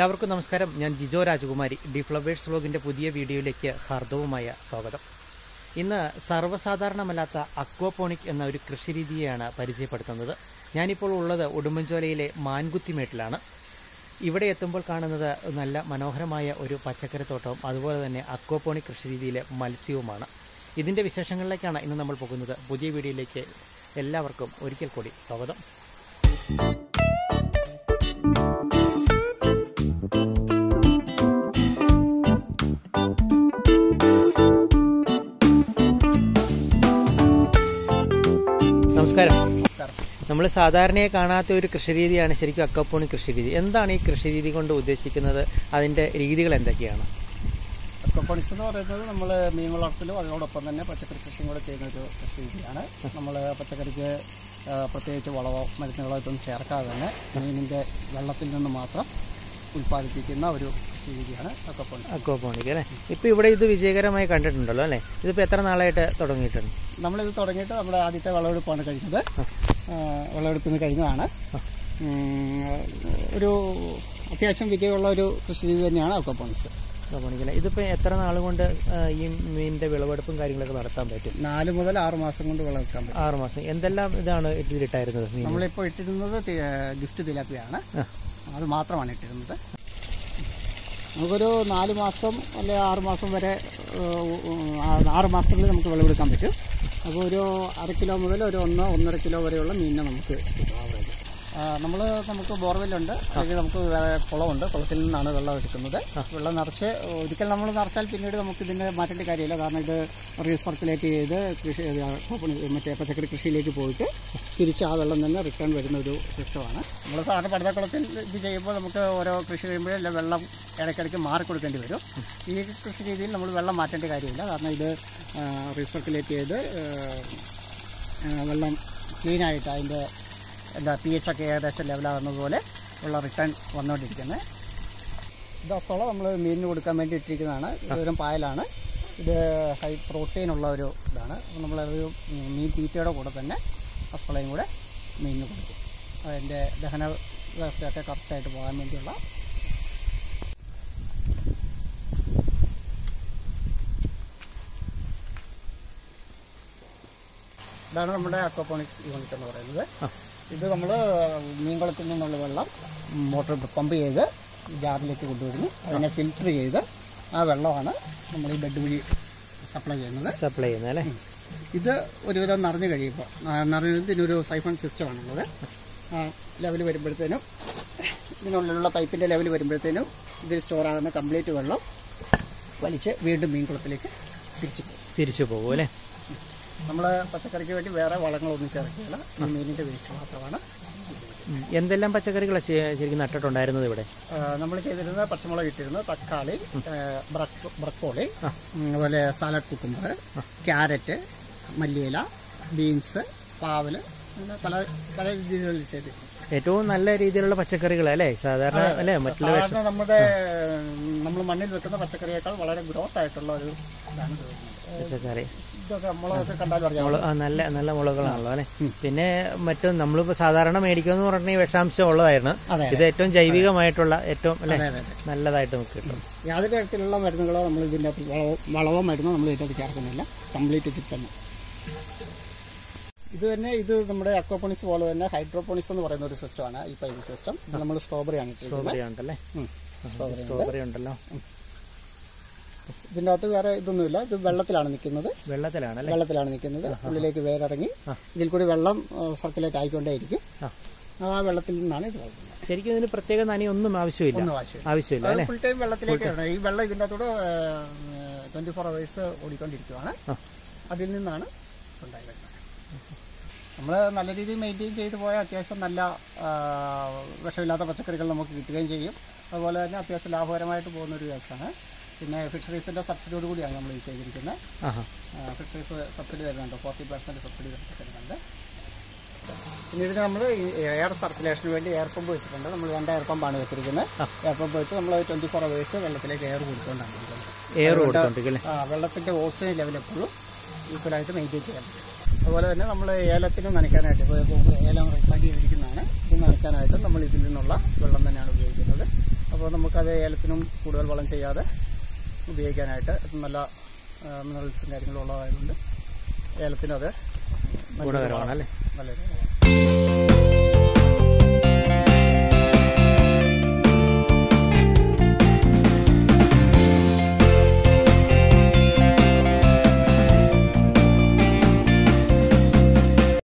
എല്ലാവർക്കും നമസ്കാരം ഞാൻ ജിജോ രാജകുമാരി ഡി ഫ്ലവേഴ്സ് വ്ലോഗിൻ്റെ പുതിയ വീഡിയോയിലേക്ക് ഹാർദവുമായ സ്വാഗതം ഇന്ന് സർവ്വസാധാരണമല്ലാത്ത അക്വാപോണിക് എന്ന ഒരു കൃഷിരീതിയെയാണ് പരിചയപ്പെടുത്തുന്നത് ഞാനിപ്പോൾ ഉള്ളത് ഉടുമ്പൻചോലയിലെ മാൻകുത്തിമേട്ടിലാണ് ഇവിടെ എത്തുമ്പോൾ കാണുന്നത് നല്ല മനോഹരമായ ഒരു പച്ചക്കറിത്തോട്ടവും അതുപോലെ തന്നെ അക്വാപോണിക് കൃഷിരീതിയിലെ മത്സ്യവുമാണ് ഇതിൻ്റെ വിശേഷങ്ങളിലേക്കാണ് ഇന്ന് നമ്മൾ പോകുന്നത് പുതിയ വീഡിയോയിലേക്ക് എല്ലാവർക്കും ഒരിക്കൽ കൂടി സ്വാഗതം നമസ്കാരം നമസ്കാരം നമ്മൾ സാധാരണയെ കാണാത്ത ഒരു കൃഷിരീതിയാണ് ശരിക്കും അക്കപ്പോണി കൃഷിരീതി എന്താണ് ഈ കൃഷിരീതി കൊണ്ട് ഉദ്ദേശിക്കുന്നത് അതിൻ്റെ രീതികൾ എന്തൊക്കെയാണ് അക്വപ്പോണിക്സ് എന്ന് പറയുന്നത് നമ്മൾ മീൻ വളർത്തലും അതിനോടൊപ്പം തന്നെ പച്ചക്കറി കൃഷിയും കൂടെ ചെയ്യുന്ന ഒരു കൃഷി രീതിയാണ് നമ്മൾ പച്ചക്കറിക്ക് ആ, പ്രത്യേകിച്ച് വളവോ മരുന്നുകളോ ഇതൊന്നും ചേർക്കാതെ തന്നെ മീനിൻ്റെ വെള്ളത്തിൽ നിന്ന് മാത്രം ഉൽപ്പാദിപ്പിക്കുന്ന ഒരു കൃഷി രീതിയാണ് അക്വപ്പോണിക്സ് അക്വാപോണിക് അല്ലേ ഇപ്പോൾ ഇവിടെ ഇത് വിജയകരമായി കണ്ടിട്ടുണ്ടല്ലോ അല്ലേ ഇതിപ്പോൾ എത്ര നാളായിട്ട് തുടങ്ങിയിട്ടുണ്ട് നമ്മളിത് തുടങ്ങിയിട്ട് നമ്മുടെ ആദ്യത്തെ വിളവെടുപ്പാണ് കഴിഞ്ഞത് ആ, വിളവെടുപ്പിന് കഴിഞ്ഞതാണ് ഉം, ഒരു അത്യാവശ്യം വിജയമുള്ള ഒരു കൃഷി രീതി തന്നെയാണ് അക്വപ്പോണിക്സ് അക്വാപോണിക് അല്ലേ ഇതിപ്പോൾ എത്ര നാൾ കൊണ്ട് ആ, ഈ മീനിൻ്റെ വിളവെടുപ്പും കാര്യങ്ങളൊക്കെ നടത്താൻ പറ്റും നാല് മുതൽ ആറ് മാസം കൊണ്ട് വിളവെടുക്കാൻ പറ്റും ആറ് മാസം എന്തെല്ലാം ഇതാണ് ഇതിലിട്ടായിരുന്നത് മീൻ നമ്മളിപ്പോൾ ഇട്ടിരുന്നത് തി- ഗിഫ്റ്റ് തിലാപ്പിയാണ് ആ. അത് മാത്രമാണ് ഇട്ടിരുന്നത് നമുക്കൊരു നാല് മാസം അല്ലെ ആറ് മാസം വരെ ഏഹ്, ആ- ആറ് മാസത്തിനുള്ളിൽ നമുക്ക് വിളവെടുക്കാൻ പറ്റും അപ്പോൾ ഒരു അര കിലോ മുതൽ ഒരു ഒന്ന് ഒന്നര കിലോ വരെയുള്ള മീനിനെ നമുക്ക് കിട്ടും ആവറേജ് നമ്മൾ നമുക്ക് ബോർവെല്ലുണ്ട് അല്ലെങ്കിൽ നമുക്ക് വേറെ കുളമുണ്ട് കുളത്തിൽ നിന്നാണ് വെള്ളം എടുക്കുന്നത് വെള്ളം നിറച്ച് ഒരിക്കൽ നമ്മൾ നിറച്ചാൽ പിന്നീട് നമുക്ക് ഇതിൻ്റെ മാറ്റേണ്ട കാര്യമില്ല കാരണം ഇത് റീസർക്കുലേറ്റ് ചെയ്ത് കൃഷി മറ്റേ പച്ചക്കറി കൃഷിയിലേക്ക് പോയിട്ട് തിരിച്ച് ആ വെള്ളം തന്നെ റിട്ടേൺ വരുന്ന ഒരു സിസ്റ്റമാണ് നമ്മൾ സാധാരണ പടുതക്കുളത്തിൽ ഇത് ചെയ്യുമ്പോൾ നമുക്ക് ഓരോ കൃഷി ചെയ്യുമ്പോഴെല്ലാം വെള്ളം ഇടയ്ക്കിടയ്ക്ക് മാറി കൊടുക്കേണ്ടി വരും ഈ കൃഷി രീതിയിൽ നമ്മൾ വെള്ളം മാറ്റേണ്ട കാര്യമില്ല കാരണം ഇത് റീസർക്കുലേറ്റ് ചെയ്ത് ആ, ആ, വെള്ളം ക്ലീനായിട്ട് അതിൻ്റെ എന്താ പി എച്ച് ഒക്കെ ഏകദേശം ലെവലാകുന്നത് പോലെ ഉള്ള റിട്ടേൺ വന്നുകൊണ്ടിരിക്കുന്നത് ഇത് അസോള നമ്മൾ മീനിന് കൊടുക്കാൻ വേണ്ടി ഇട്ടിരിക്കുന്നതാണ് ഇത് ഒരു പായലാണ് ഇത് ഹൈ പ്രോട്ടീൻ ഉള്ള ഒരു ഇതാണ് അപ്പോൾ നമ്മളൊരു മീൻ തീറ്റയുടെ കൂടെ തന്നെ അസോളയും കൂടെ മീനിന് കൊടുക്കും അതിൻ്റെ ദഹന വ്യവസ്ഥയൊക്കെ കറക്റ്റായിട്ട് പോകാൻ വേണ്ടിയുള്ള ഇതാണ് നമ്മുടെ അക്വപോണിക്സ് യൂണിറ്റ് എന്ന് പറയുന്നത് ഇത് നമ്മൾ മീൻകുളത്തിൽ നിന്നുള്ള വെള്ളം മോട്ടോർ പമ്പ് ചെയ്ത് ജാറിലേക്ക് കൊണ്ടുവരുന്നു അതിനെ ഫിൽറ്റർ ചെയ്ത് ആ വെള്ളമാണ് നമ്മൾ ഈ ബെഡ് വഴി സപ്ലൈ ചെയ്യുന്നത് സപ്ലൈ ചെയ്യുന്നത് അല്ലേ ഇത് ഒരുവിധം നിറഞ്ഞു കഴിയുമ്പോൾ നിറഞ്ഞതിനൊരു സൈഫൺ സിസ്റ്റമാണുള്ളത് ആ ലെവൽ വരുമ്പോഴത്തേനും ഇതിനുള്ളിലുള്ള പൈപ്പിൻ്റെ ലെവൽ വരുമ്പോഴത്തേനും ഇതിൽ സ്റ്റോർ ആകുന്ന കംപ്ലീറ്റ് വെള്ളം വലിച്ച് വീണ്ടും മീൻകുളത്തിലേക്ക് തിരിച്ചു പോകും തിരിച്ചു പോകും അല്ലേ നമ്മൾ പച്ചക്കറിക്ക് വേണ്ടി വേറെ വളങ്ങളൊന്നും ചേർക്കില്ല ഈ മീനിൻ്റെ വേസ്റ്റ് മാത്രമാണ് ഉം. എന്തെല്ലാം പച്ചക്കറികളാണ് ശരിക്കും നട്ടിട്ടുണ്ടായിരുന്നത് ഇവിടെ നമ്മൾ ചെയ്തിരുന്നത് പച്ചമുളക് ഇട്ടിരുന്നു തക്കാളി ബ്രക്കോളി അതുപോലെ സാലഡ് കുക്കുമ്പർ ക്യാരറ്റ് മല്ലിയില ബീൻസ് പാവല് അങ്ങനെ പല പല രീതികളിൽ ചെയ്ത് ഏറ്റവും നല്ല രീതിയിലുള്ള പച്ചക്കറികൾ അല്ലേ സാധാരണ അല്ലേ മറ്റുള്ള സാധാരണ നമ്മുടെ നമ്മൾ മണ്ണിൽ വെക്കുന്ന പച്ചക്കറിയേക്കാൾ വളരെ ഗ്രോത്ത് ആയിട്ടുള്ള ഒരു ഇതാണ് തോന്നുന്നത് പച്ചക്കറി ഇതൊക്കെ നമ്മളൊക്കെ കണ്ടാൽ പറയാം മുളക് ആ, നല്ല നല്ല മുളകളാണല്ലോ അല്ലേ പിന്നെ മറ്റും നമ്മളിപ്പോൾ സാധാരണ മേടിക്കുമെന്ന് പറഞ്ഞാൽ വിഷാംശം ഉള്ളതായിരുന്നു അതെ ഇത് ഏറ്റവും ജൈവികമായിട്ടുള്ള ഏറ്റവും അല്ലേ അതെ അതെ അതെ നല്ലതായിട്ട് നമുക്ക് കിട്ടും യാതൊരു തരത്തിലുള്ള മരുന്നുകളോ നമ്മൾ ഇതിൻ്റെ അകത്ത് വളവോ വളവോ മരുന്നോ നമ്മൾ ഇതിൻ്റെ അകത്ത് ചേർക്കുന്നില്ല കംപ്ലീറ്റ് ഇതിൽ തന്നെ ഇത് തന്നെ ഇത് നമ്മുടെ അക്വാപോണിക്സ് പോലെ തന്നെ ഹൈഡ്രോപോണിക്സ് എന്ന് പറയുന്ന ഒരു സിസ്റ്റമാണ് ഈ പൈപ്പ് സിസ്റ്റം ഇത് നമ്മൾ സ്ട്രോബെറി ആണ് ഇട്ടിരിക്കുന്നത് സ്ട്രോബെറി ഉണ്ടല്ലേ ഉം. സ്ട്രോബെറി ഉണ്ടല്ലോ ഇതിൻ്റെ അകത്ത് വേറെ ഇതൊന്നുമില്ല ഇത് വെള്ളത്തിലാണ് നിൽക്കുന്നത് വെള്ളത്തിലാണ് അല്ലേ വെള്ളത്തിലാണ് നിൽക്കുന്നത് ഉള്ളിലേക്ക് വേരിറങ്ങി ഇതിൽ കൂടി വെള്ളം സർക്കുലേറ്റ് ആയിക്കൊണ്ടേയിരിക്കും ആ. ആ വെള്ളത്തിൽ നിന്നാണ് ഇത് വളർത്തുന്നത് ശരിക്കും ഇതിന് പ്രത്യേക നനയൊന്നും ആവശ്യമില്ല ഒന്നും ആവശ്യമില്ല ആവശ്യമില്ല അത് അല്ലേ ഫുൾ ടൈം വെള്ളത്തിലേക്ക് ഇടണം ഈ വെള്ളം ഇതിൻ്റെ അകത്തൂടെ ട്വൻറ്റി ഫോർ അവേഴ്സ് ഓടിക്കൊണ്ടിരിക്കുകയാണ് ആ. അതിൽ നിന്നാണ് ഉണ്ടായി വരുന്നത് നമ്മൾ നല്ല രീതിയിൽ മെയിൻറ്റെയിൻ ചെയ്തു പോയാൽ അത്യാവശ്യം നല്ല ആ, വിഷമില്ലാത്ത പച്ചക്കറികൾ നമുക്ക് കിട്ടുകയും ചെയ്യും അതുപോലെ തന്നെ അത്യാവശ്യം ലാഭകരമായിട്ട് പോകുന്ന ഒരു കേസാണ് പിന്നെ ഫിഷറീസിൻ്റെ സബ്സിഡിയോട് കൂടിയാണ് നമ്മൾ ഇത് ചെയ്തിരിക്കുന്നത് ആഹാ ഫിഷറീസ് സബ്സിഡി തരുന്നുണ്ട് ഫോർട്ടി പെർസെൻറ്റ് സബ്സിഡി തരുന്നുണ്ട് പിന്നെ ഇതിന് നമ്മൾ എയർ സർക്കുലേഷന് വേണ്ടി എയർ പമ്പ് വെച്ചിട്ടുണ്ട് നമ്മൾ രണ്ട് എയർ പമ്പാണ് വെച്ചിരിക്കുന്നത് എയർ പമ്പ് വെച്ച് നമ്മൾ ട്വൻറ്റി ഫോർ അവേഴ്സ് വെള്ളത്തിലേക്ക് എയർ കൊടുത്തുകൊണ്ടാണ് ഇരിക്കുന്നത് എയർ കൊടുത്തോണ്ടിരിക്കും അല്ലേ ആ വെള്ളത്തിൻ്റെ ഓക്സിജൻ ലെവൽ എപ്പോഴും ഈക്വലായിട്ട് മെയിൻറ്റെയിൻ ചെയ്യാൻ പറ്റും അതുപോലെ തന്നെ നമ്മൾ ഏലത്തിന് നനയ്ക്കാനായിട്ട് ഇപ്പോൾ ഏലം റെക്കമെൻഡ് ചെയ്തിരിക്കുന്നതാണ് ഇത് നനയ്ക്കാനായിട്ട് നമ്മൾ ഇതിൽ നിന്നുള്ള വെള്ളം തന്നെയാണ് ഉപയോഗിക്കുന്നത് അപ്പോൾ നമുക്കത് ഏലത്തിനും കൂടുതൽ വളം ചെയ്യാതെ ഉപയോഗിക്കാനായിട്ട് നല്ല മിനറൽസും കാര്യങ്ങളും ഉള്ളതായതുകൊണ്ട് ഏലത്തിനും അത് നല്ലൊരു ഗുണകരമാണ് അല്ലേ വളമാണ്. നല്ലൊരു വളമാണ്